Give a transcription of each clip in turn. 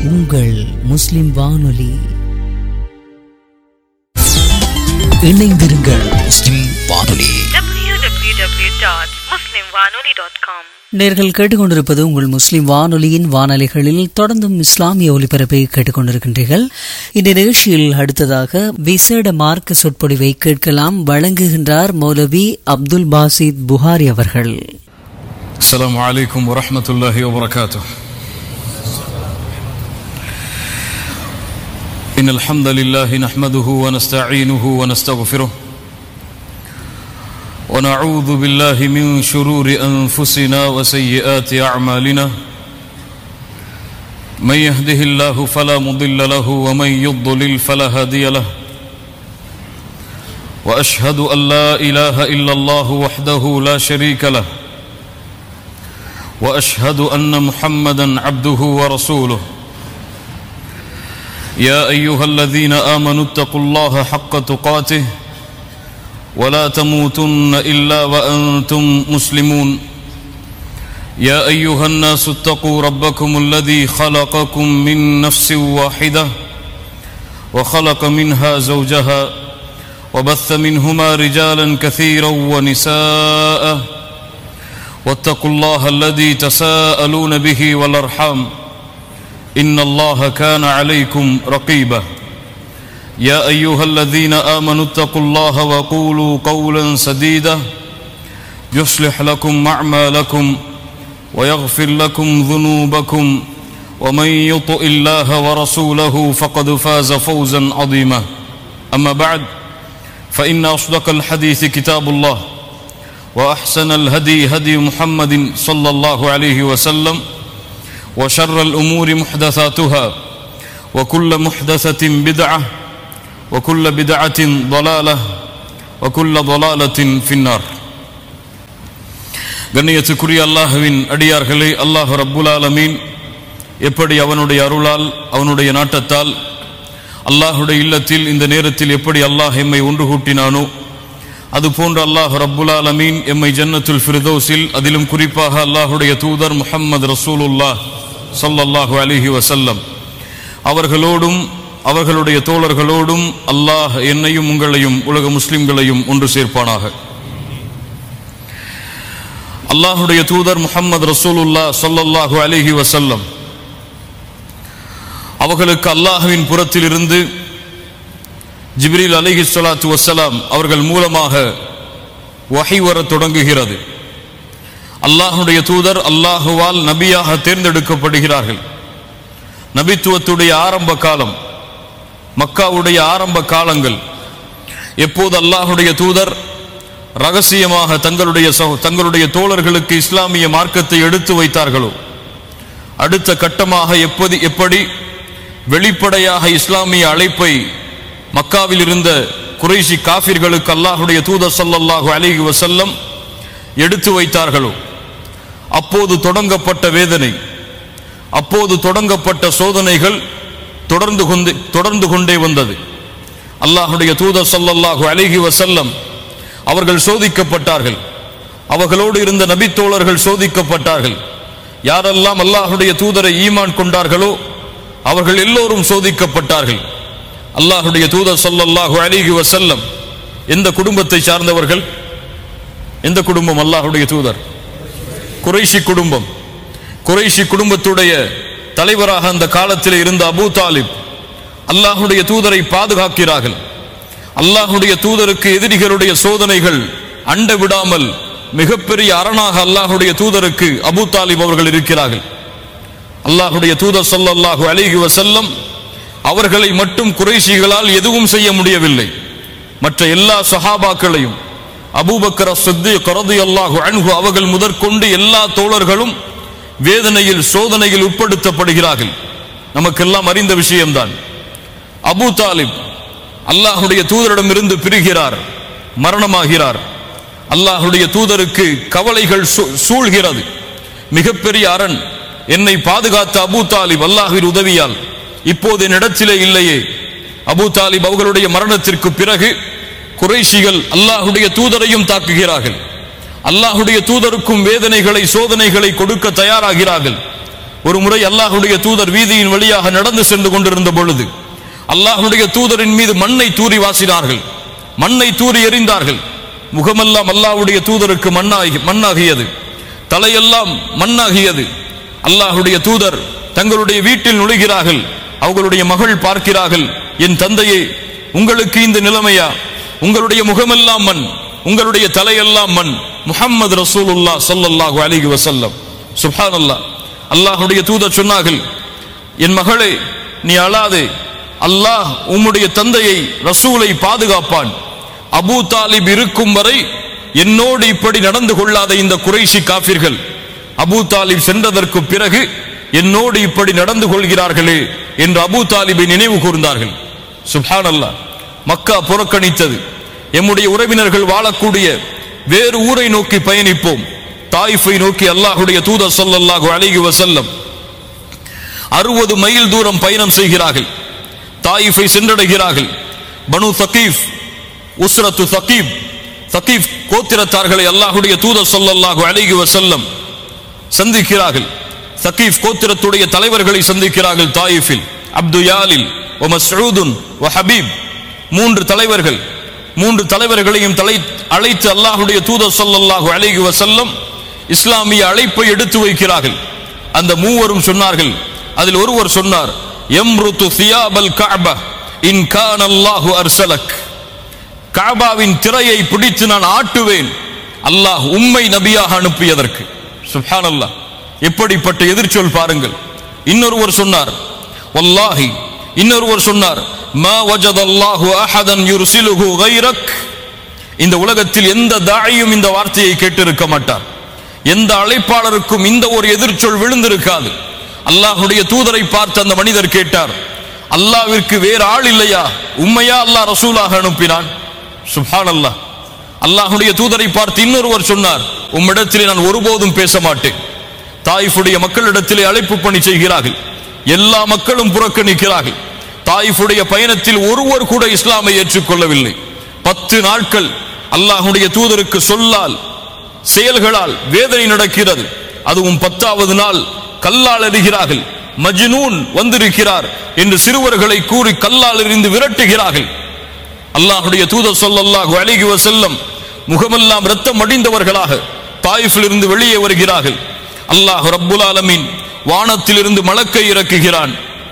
உங்கள் முஸ்லிம் வானொலி இணைந்திருங்கள் முஸ்லிம் வானொலி www.muslimwanoli.com நேர்கள் கேட்டுக்கொண்டிருப்பது உங்கள் முஸ்லிம் வானொலியின் வானொலிகளில் தொடர்ந்தும் இஸ்லாமிய ஒலிபரப்பை கேட்டுக்கொண்டிருக்கின்றீர்கள் இந்த நிகழ்ச்சியில் அடுத்ததாக விசேட மார்க்க சொற்பொழிவை கேட்கலாம் வழங்குகின்றார் மௌலவி அப்துல் பாசித் புகாரி அவர்கள் السلام عليكم ورحمة الله وبركاته إن الحمد لله نحمده ونستعينه ونستغفره ونعوذ بالله من شرور أنفسنا وسيئات أعمالنا من يهده الله فلا مضل له ومن يضلل فلا هادي له وأشهد أن لا إله إلا الله وحده لا شريك له واشهد ان محمدا عبده ورسوله يا ايها الذين امنوا اتقوا الله حق تقاته ولا تموتن الا وانتم مسلمون يا ايها الناس اتقوا ربكم الذي خلقكم من نفس واحده وخلق منها زوجها وبث منهما رجالا كثيرا ونساء واتقوا الله الذي تساءلون به والارحام ان الله كان عليكم رقيبا يا ايها الذين امنوا اتقوا الله وقولوا قولا سديدا يصلح لكم اعمالكم ويغفر لكم ذنوبكم ومن يطع الله ورسوله فقد فاز فوزا عظيما اما بعد فان اصدق الحديث كتاب الله واحسن الهدي هدي محمد صلى الله عليه وسلم وشر الامور محدثاتها وكل محدثه بدعه وكل بدعه ضلاله وكل ضلاله في النار கண்ணியத்துக்குரிய அல்லாஹுவின் அடியார்களே அல்லாஹ் ரப்புல் ஆலமீன் எப்படி அவனுடைய அருளால் அவனுடைய நாட்டத்தால் அல்லாஹுடைய இல்லத்தில் இந்த நேரத்தில் எப்படி அல்லாஹ் எம்மை ஒன்று கூட்டினானோ அதுபோன்று அல்லாஹ் ரப்புல் ஆலமீன் எம்மை ஜன்னத்துல் ஃபிர்தௌஸில் அதிலும் குறிப்பாக அல்லாஹுடைய தூதர் முஹம்மது ரசூலுல்லாஹ் ஸல்லல்லாஹு அலைஹி வஸல்லம் அவர்களோடும் அவர்களுடைய தோழர்களோடும் அல்லாஹ் என்னையும் உங்களையும் உலக முஸ்லிம்களையும் ஒன்று சேர்ப்பானாக அல்லாஹுடைய தூதர் முஹம்மது ரசூலுல்லாஹ் ஸல்லல்லாஹு அலைஹி வஸல்லம் அவர்களுக்கு அல்லாஹுவின் புறத்திலிருந்து ஜிப்ரீல் அலிஹி ஸலாத்து வசலாம் அவர்கள் மூலமாக வஹி வரத் தொடங்குகிறது அல்லாஹுடைய தூதர் அல்லாஹுவால் நபியாக தேர்ந்தெடுக்கப்படுகிறார்கள் நபித்துவத்துடைய ஆரம்ப காலம் மக்காவுடைய ஆரம்ப காலங்கள் எப்போது அல்லாஹுடைய தூதர் ரகசியமாக தங்களுடைய சகோ- தங்களுடைய தோழர்களுக்கு இஸ்லாமிய மார்க்கத்தை எடுத்து வைத்தார்களோ அடுத்த கட்டமாக எப்போது எப்படி வெளிப்படையாக இஸ்லாமிய அழைப்பை மக்காவில் இருந்த குறைஷி காஃபிர்களுக்கு அல்லாஹுடைய தூதர் ஸல்லல்லாஹு அலைஹி வஸல்லம் எடுத்து வைத்தார்களோ அப்போது தொடங்கப்பட்ட வேதனை அப்போது தொடங்கப்பட்ட சோதனைகள் தொடர்ந்து கொண்டு தொடர்ந்து கொண்டே வந்தது அல்லாஹுடைய தூதர் ஸல்லல்லாஹு அலைஹி வஸல்லம் அவர்கள் சோதிக்கப்பட்டார்கள் அவர்களோடு இருந்த நபித்தோழர்கள் சோதிக்கப்பட்டார்கள் யாரெல்லாம் அல்லாஹுடைய தூதரை ஈமான் கொண்டார்களோ அவர்கள் எல்லோரும் சோதிக்கப்பட்டார்கள் அல்லாஹுடைய தூதர் ஸல்லல்லாஹு அலைஹி வஸல்லம் எந்த குடும்பத்தை சார்ந்தவர்கள் எந்த குடும்பம் அல்லாஹுடைய தூதர் குறைஷி குடும்பம் குறைஷி குடும்பத்துடைய தலைவராக அந்த காலத்தில் இருந்த அபூ தாலிப் அல்லாஹுடைய தூதரை பாதுகாக்கிறார்கள் அல்லாஹுடைய தூதருக்கு எதிரிகளுடைய சோதனைகள் அண்ட விடாமல் மிகப்பெரிய அரணாக அல்லாஹுடைய தூதருக்கு அபூ தாலிப் அவர்கள் இருக்கிறார்கள் அல்லாஹுடைய தூதர் ஸல்லல்லாஹு அலைஹி வஸல்லம் அவர்களை மட்டும் குறைஷிகளால் எதுவும் செய்ய முடியவில்லை மற்ற எல்லா சஹாபாக்களையும் அபூபக்கர் சித்திக் ரலியல்லாஹு அன்ஹு அவர்கள் முதற்கொண்டு எல்லா தோழர்களும் வேதனையில் சோதனையில் உட்படுத்தப்படுகிறார்கள் நமக்கெல்லாம் அறிந்த விஷயம்தான் அபூ தாலிப் அல்லாஹுடைய தூதரிடமிருந்து பிரிகிறார் மரணமாகிறார் அல்லாஹுடைய தூதருக்கு கவலைகள் சூ- சூழ்கிறது மிகப்பெரிய அரண் என்னை பாதுகாத்த அபூ தாலிப் அல்லாஹ்வின் உதவியால் இப்போது என்னிடத்திலே இல்லையே அபூ தாலிப் அவர்களுடைய மரணத்திற்கு பிறகு குறைஷிகள் அல்லாஹுடைய தூதரையும் தாக்குகிறார்கள் அல்லாஹுடைய தூதருக்கும் வேதனைகளை சோதனைகளை கொடுக்க தயாராகிறார்கள் ஒரு முறை அல்லாஹுடைய தூதர் வீதியின் வழியாக நடந்து சென்று கொண்டிருந்த பொழுது அல்லாஹுடைய தூதரின் மீது மண்ணை தூறி வாசினார்கள் மண்ணை தூறி எறிந்தார்கள் முகமெல்லாம் அல்லாஹ்வுடைய தூதருக்கு மண்ணாகி மண்ணாகியது தலையெல்லாம் மண்ணாகியது அல்லாஹுடைய தூதர் தங்களுடைய வீட்டில் நுழைகிறார்கள் அவர்களுடைய மகள் பார்க்கிறார்கள் என் தந்தையே உங்களுக்கு இந்த நிலைமையா உங்களுடைய முகமெல்லாம் மண் உங்களுடைய தலையெல்லாம் மண் முஹம்மது ரசூலுல்லா ஸல்லல்லாஹு அலைஹி வஸல்லம் சுப்ஹானல்லாஹ் அல்லாஹ்வுடைய தூதர் சொன்னார்கள் என் மகளே நீ அழாதே அல்லாஹ் உம்முடைய தந்தையை ரசூலை பாதுகாப்பான் அபூ தாலிப் இருக்கும் வரை என்னோடு இப்படி நடந்து கொள்ளாத இந்த குறைஷி காபிர்கள் அபூ தாலிப் சென்றதற்கு பிறகு என்னோடு இப்படி நடந்து கொள்கிறார்களே என்று அபூ தாலிபை நினைவு கூர்ந்தார்கள் சுப்ஹானல்லாஹ் மக்கா புறக்கணித்தது எம்முடைய உறவினர்கள் வாழக்கூடிய வேறு ஊரை நோக்கி பயணிப்போம் தாயிஃபை நோக்கி அல்லாஹுடைய தூதர் ஸல்லல்லாஹு அலைஹி வஸல்லம் அறுபது மைல் தூரம் பயணம் செய்கிறார்கள் தாயிஃபை சென்றடைகிறார்கள் பனு தகீஃப் உஸ்ரத்து தகீப் தகீப் கோத்திரத்தார்களை அல்லாஹுடைய தூதர் ஸல்லல்லாஹு அலைஹி வஸல்லம் சந்திக்கிறார்கள் தகீப் கோத்திரத்துடைய தலைவர்களை சந்திக்கிறார்கள் தாயிஃபில் அப்து யாலில் ஒ மஸ்ஊதுன் ஒ ஹபீப் மூன்று தலைவர்கள் மூன்று தலைவர்களையும் தலை அழைத்து அல்லாஹுடைய தூதர் ஸல்லல்லாஹு அலைஹி வஸல்லம் இஸ்லாமிய அழைப்பை எடுத்து வைக்கிறார்கள் அந்த மூவரும் சொன்னார்கள் அதில் ஒருவர் சொன்னார் எம்ருத்து சியாபல் கஅபா இன் கான அல்லாஹு அர்சலக் காபாவின் திரையை பிடித்து நான் ஆட்டுவேன் அல்லாஹ் உம்மை நபியாக அனுப்பியதற்கு சுப்ஹானல்லாஹ் எப்படிப்பட்ட எதிர்ச்சொல் பாருங்கள் இன்னொருவர் சொன்னார் வல்லாஹி இன்னொருவர் சொன்னார் மா வஜதல்லாஹு அஹதன் யுர்சிலுஹு கைரக் இந்த உலகத்தில் எந்த தாயும் இந்த வார்த்தையை கேட்டிருக்க மாட்டார் எந்த அழைப்பாளருக்கும் இந்த ஒரு எதிர்ச்சொல் விழுந்திருக்காது அல்லாஹுடைய தூதரை பார்த்து அந்த மனிதர் கேட்டார் அல்லாவிற்கு வேறு ஆள் இல்லையா உண்மையா அல்லாஹ் ரசூலாக அனுப்பினான் சுப்ஹான் அல்லாஹ் அல்லாஹுடைய தூதரை பார்த்து இன்னொருவர் சொன்னார் உம்மிடத்திலே நான் ஒருபோதும் பேச மாட்டேன் தாயிஃபுடைய மக்களிடத்திலே அழைப்பு பணி செய்கிறார்கள் எல்லா மக்களும் புறக்கணிக்கிறார்கள் தாயிஃபுடைய பயணத்தில் ஒருவர் கூட இஸ்லாமை ஏற்றுக்கொள்ளவில்லை பத்து நாட்கள் அல்லாஹுடைய தூதருக்கு சொல்லால் செயல்களால் வேதனை நடக்கிறது அதுவும் பத்தாவது நாள் கல்லால் எறிகிறார்கள் மஜ்னூன் வந்திருக்கிறார் என்று சிறுவர்களை கூறி கல்லால் எறிந்து விரட்டுகிறார்கள் அல்லாஹுடைய தூதர் ஸல்லல்லாஹு அலைஹி வஸல்லம் முகமெல்லாம் இரத்தம் அடிந்தவர்களாக தாயிஃபில் இருந்து வெளியே வருகிறார்கள் அல்லாஹ் ரப்புல் ஆலமீன் வானத்திலிருந்து மலக்கை இறக்குகிறான்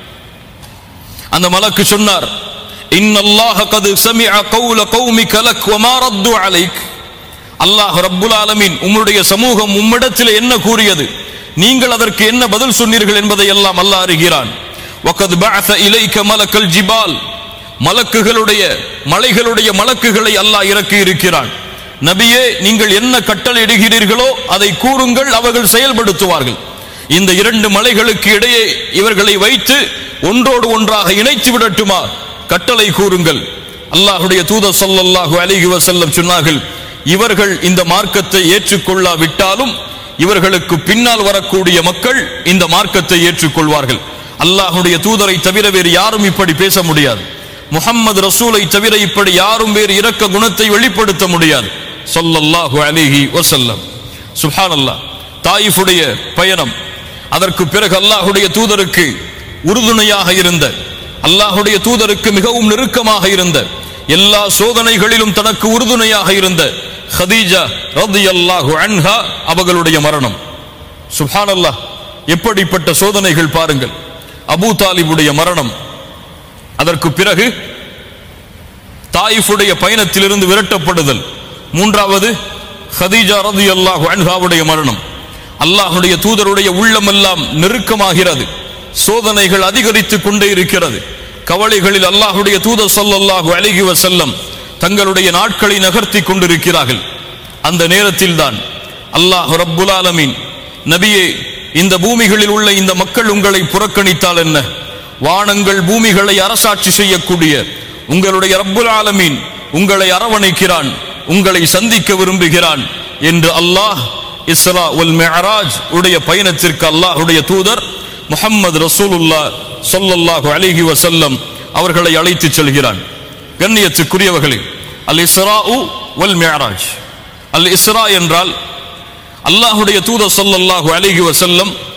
அந்த மலக்கு சொன்னார் இன்னல்லாஹ கது சமிஅ கௌல கௌமிக லக் வமா ரத்து அலைக் அல்லாஹ் ரப்புல் ஆலமீன் உம்முடைய சமூகம் உம்மிடத்தில் என்ன கூறியது நீங்கள் அதற்கு என்ன பதில் சொன்னீர்கள் என்பதை எல்லாம் அல்லாஹ் அறிகிறான் வகத் பஅஸ இலைக்க மலக்கல் ஜிபால் மலக்குகளுடைய மலைகளுடைய மலக்குகளை அல்லாஹ் இறக்கி இருக்கிறான் நபியே நீங்கள் என்ன கட்டளை இடுகிறீர்களோ அதை கூறுங்கள் அவர்கள் செயல்படுத்துவார்கள் இந்த இரண்டு மலைகளுக்கு இடையே இவர்களை வைத்து ஒன்றோடு ஒன்றாக இணைத்து விடட்டுமா கட்டளை கூறுங்கள் அல்லாஹுடைய தூதர் ஸல்லல்லாஹு அலைஹி வஸல்லம் சொன்னார்கள் இவர்கள் இந்த மார்க்கத்தை ஏற்றுக்கொள்ளாவிட்டாலும் இவர்களுக்கு பின்னால் வரக்கூடிய மக்கள் இந்த மார்க்கத்தை ஏற்றுக்கொள்வார்கள் அல்லாஹுடைய தூதரை தவிர வேறு யாரும் இப்படி பேச முடியாது முஹம்மது ரசூலை தவிர இப்படி யாரும் வேறு இரக்க குணத்தை வெளிப்படுத்த முடியாது ஸல்லல்லாஹு அலைஹி வஸல்லம் சுப்ஹானல்லாஹ் தாயிஃபுடைய பயணம் அதற்கு பிறகு அல்லாஹுடைய தூதருக்கு உறுதுணையாக இருந்த அல்லாஹுடைய தூதருக்கு மிகவும் நெருக்கமாக இருந்த எல்லா சோதனைகளிலும் தனக்கு உறுதுணையாக இருந்த ஹதீஜா ரலியல்லாஹு அன்ஹா அவர்களுடைய மரணம் சுப்ஹானல்லாஹ் எப்படிப்பட்ட சோதனைகள் பாருங்கள் அபூ தாலிபுடைய மரணம் அதற்கு பிறகு தாயிஃபுடைய பயணத்திலிருந்து விரட்டப்படுதல் மூன்றாவது ஹதீஜா ரலியல்லாஹு அன்ஹாவுடைய மரணம் அல்லாஹுடைய தூதருடைய உள்ளமெல்லாம் நெருக்கமாகிறது சோதனைகள் அதிகரித்துக் கொண்டே இருக்கிறது கவலைகளில் அல்லாஹுடைய தூதர் ஸல்லல்லாஹு அலைஹி வஸல்லம் தங்களுடைய நாட்களை நகர்த்தி கொண்டிருக்கிறார்கள் அந்த நேரத்தில் தான் அல்லாஹ் ரப்புல் ஆலமீன் நபியே இந்த பூமிகளில் உள்ள இந்த மக்கள் உங்களை புறக்கணித்தால் என்ன வானங்கள் பூமிகளை அரசாட்சி செய்யக்கூடிய உங்களுடைய ரப்புல் ஆலமீன் உங்களை அரவணைக்கிறான் உங்களை சந்திக்க விரும்புகிறான் என்று அல்லாஹ் இஸ்ரா உல் மிஅராஜ் உடைய பயணத்திற்கு அல்லாஹ்வுடைய தூதர் முஹம்மது ரசூலுல்லா ஸல்லல்லாஹு அலைஹி வஸல்லம் அவர்களை அழைத்துச் செல்கிறான் கண்ணியத்துக்குரியவர்களே அல் இஸ்ராஉ வல் மிஅராஜ் அல் இஸ்ரா என்றால் அல்லாஹ்வுடைய தூதர் ஸல்லல்லாஹு அலைஹி வஸல்லம்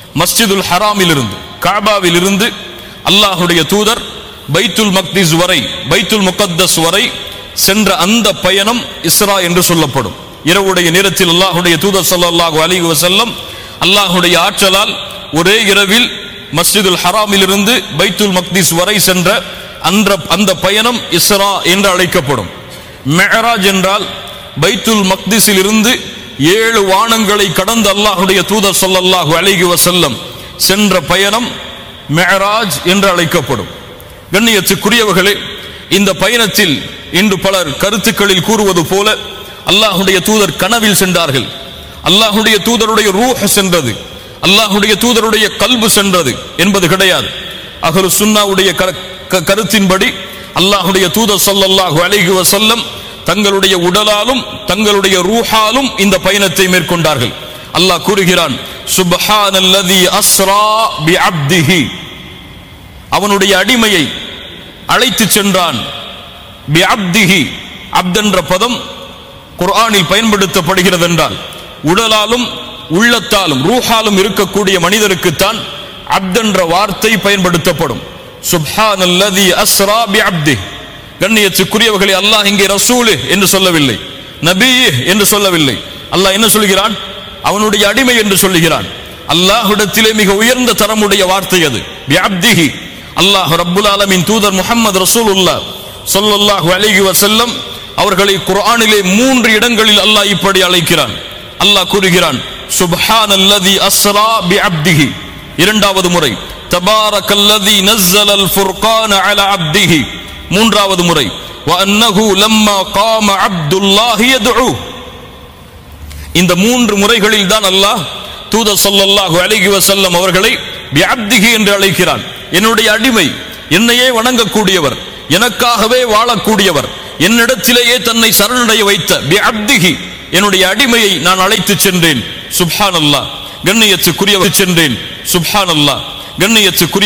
மஸ்ஜிதுல் ஹராமில் இருந்து காபாவில் இருந்து அல்லாஹுடைய தூதர் பைத்துல் மக்திஸ் வரை பைத்துல் முகத்தஸ் வரை சென்ற அந்த பயணம் இஸ்ரா என்று சொல்லப்படும் இரவுடைய நேரத்தில் அல்லாஹுடைய தூதர் ஸல்லல்லாஹு அலைஹி வஸல்லம் அல்லாஹுடைய ஆற்றலால் ஒரே இரவில் மஸ்ஜிதுல் ஹராமில் இருந்து பைத்துல் மக்திஸ் வரை சென்ற அந்த அந்த பயணம் இஸ்ரா என்று அழைக்கப்படும் மெஹராஜ் என்றால் பைத்துல் மக்திஸில் இருந்து ஏழு வானங்களை கடந்து அல்லாஹுடைய தூதர் ஸல்லல்லாஹு அலைஹி வஸல்லம் சென்ற பயணம் மெஹராஜ் என்று அழைக்கப்படும் கண்ணியத்துக்குரியவர்களே இந்த பயணத்தில் இன்று பலர் கருத்துக்களில் கூறுவது போல அல்லாஹுடைய தூதர் கனவில் சென்றார்கள் அல்லாஹுடைய தூதருடைய ரூஹ் சென்றது அல்லாஹுடைய தூதருடைய கல்பு சென்றது என்பது கிடையாது அகரு சுன்னாவுடைய கர- க- கருத்தின்படி அல்லாஹுடைய தூதர் ஸல்லல்லாஹு அலைஹி வஸல்லம் தங்களுடைய உடலாலும் தங்களுடைய ரூஹாலும் இந்த பயணத்தை மேற்கொண்டார்கள் அல்லாஹ் கூறுகிறான் சுப்ஹானல்லதி அஸ்ரா பி அப்திஹி அவனுடைய அடிமையை அழைத்து சென்றான் பி அப்திஹி அப்தென்ற பதம் குர்ஆனில் பயன்படுத்தப்படுகிறது என்றால் உடலாலும் உள்ளத்தாலும் ரூஹாலும் இருக்கக்கூடிய மனிதருக்குத்தான் அப்தென்ற வார்த்தை பயன்படுத்தப்படும் சுப்ஹானல்லதி அஸ்ரா பி அப்திஹி கண்ணியத்துக்குரியவர்களை அல்லாஹ் இங்கே ரசூலு என்று சொல்லவில்லை நபி என்று சொல்லவில்லை அல்லாஹ் என்ன சொல்கிறான் அவனுடைய அடிமை என்று சொல்லுகிறான் அல்லாஹ்விடத்திலே மிக உயர்ந்த தரமுடைய வார்த்தை அது பிஅப்திஹி அல்லாஹ் ரப்புல் ஆலமின் தூதர் முஹம்மது ரசூலுல்லாஹ் ஸல்லல்லாஹு அலைஹி வஸல்லம் அவர்களை குர்ஆனிலே மூன்று இடங்களில் அல்லாஹ் இப்படி அழைக்கிறான் அல்லாஹ் கூறுகிறான் சுப்ஹானல்லதி அஸ்ரா பிஅப்திஹி இரண்டாவது முறை தபாரக்கல்லதி நஸ்ஸலல் ஃபுர்கான அலா அப்திஹி மூன்றாவது முறை وأنه لما قام عبد الله يدعو இந்த மூன்று முறைகளில் தான் அல்லாஹ் தூதர் ஸல்லல்லாஹு அலைஹி வஸல்லம் அவர்களை பிஅப்திஹி என்று அழைக்கிறான் என்னுடைய அடிமை என்னையே வணங்கக்கூடியவர் எனக்காகவே வாழக்கூடியவர் என்னிடத்திலேயே தன்னை சரணடைய வைத்த பிஅப்திஹி என்னுடைய அடிமையை நான் அழைத்து சென்றேன் சுப்ஹானல்லாஹ் கண்ணியத்துக்குரியவர் சென்றேன் சுப்ஹானல்லாஹ் கண்ணியத்துக்குரிய